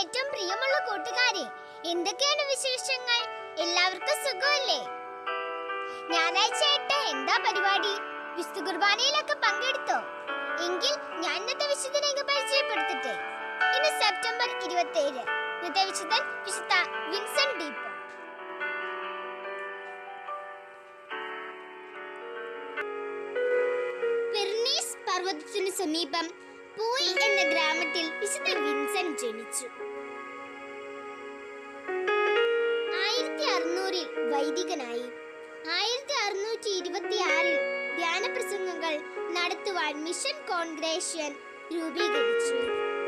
ഏറ്റവും പ്രിയമുള്ള കൂട്ടുകാരെ എന്തൊക്കെയാണ് വിശേഷങ്ങൾ എല്ലാവർക്കും സുഖമല്ലേ ഞായറാഴ്ചയായിട്ട് എന്താ പരിപാടി വിശുദ്ധ കുർബാനയിലൊക്കെ പങ്കെടുത്തോ എങ്കിൽ ഞാൻ ഇന്നത്തെ വിശുദ്ധനെ അങ്ങ് പരിചയപ്പെടുത്തട്ടെ ഇന്ന് സെപ്റ്റംബർ ഇരുപത്തി ഏഴ് ഇന്നത്തെ വിശുദ്ധൻ വിശുദ്ധ വിൻസെന്റ് ഡീപ്പോ പെർണീസ് പർവ്വതത്തിനു സമീപം പൂയ് എന്ന ഗ്രാമത്തിൽ വിശുദ്ധ വിൻസെന്റ് ജനിച്ചു ആയിരത്തി അറുന്നൂറിൽ വൈദികനായി ആയിരത്തി അറുന്നൂറ്റി ഇരുപത്തി ആറിൽ ധ്യാനപ്രസംഗങ്ങൾ നടത്തുവാൻ മിഷൻ കോൺഗ്രേഷൻ രൂപീകരിച്ചു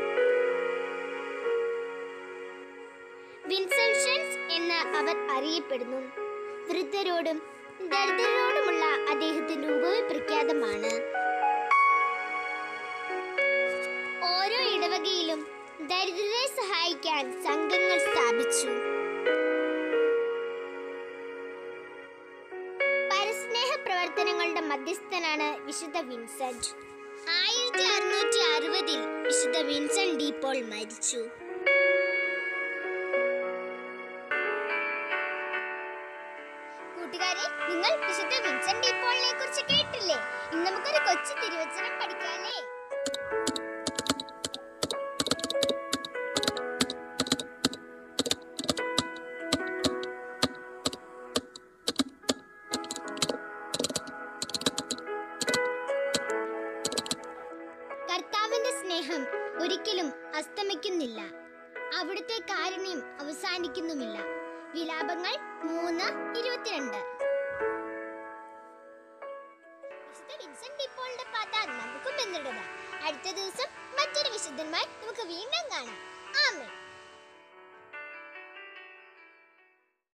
വിൻസെൻഷൻസ് എന്ന് അവർ അറിയപ്പെടുന്നു വൃദ്ധരോടും ദരിദ്രരോടുമുള്ള അദ്ദേഹത്തിന്റെ ഉപവി പ്രഖ്യാതമാണ് ഓരോ ഇടവകയിലും ദരിദ്രരെ സഹായിക്കാൻ സംഘങ്ങൾ സ്ഥാപിച്ചു പരസ്നേഹ പ്രവർത്തനങ്ങളുടെ മധ്യസ്ഥനാണ് വിശുദ്ധ വിൻസെന്റ് ആയിരത്തി അറുന്നൂറ്റി അറുപതിൽ വിശുദ്ധ വിൻസെന്റ് ഡീപ്പോൾ മരിച്ചു കൂട്ടുകാരെ നിങ്ങൾ വിശുദ്ധ വിൻസെന്റ് ഡീപ്പോളിനെ കുറിച്ച് കേട്ടില്ലേ ഇന്ന് നമുക്കൊരു കൊച്ചു തിരുവചനം പഠിക്കാല്ലേ കർത്താവിന്റെ സ്നേഹം ഒരിക്കലും അസ്തമിക്കുന്നില്ല അവിടുത്തെ കാരുണ്യം അവസാനിക്കുന്നുമില്ല വിലാപങ്ങൾ മൂന്ന് ഇരുപത്തിരണ്ട് വിശുദ്ധ വിൻസെന്റ് ഡിപ്പോളിന്റെ പാത നമുക്കും പിന്തുടരാം അടുത്ത ദിവസം മറ്റൊരു വിശുദ്ധന്മാർ നമുക്ക് വീണ്ടും കാണാം ആമേ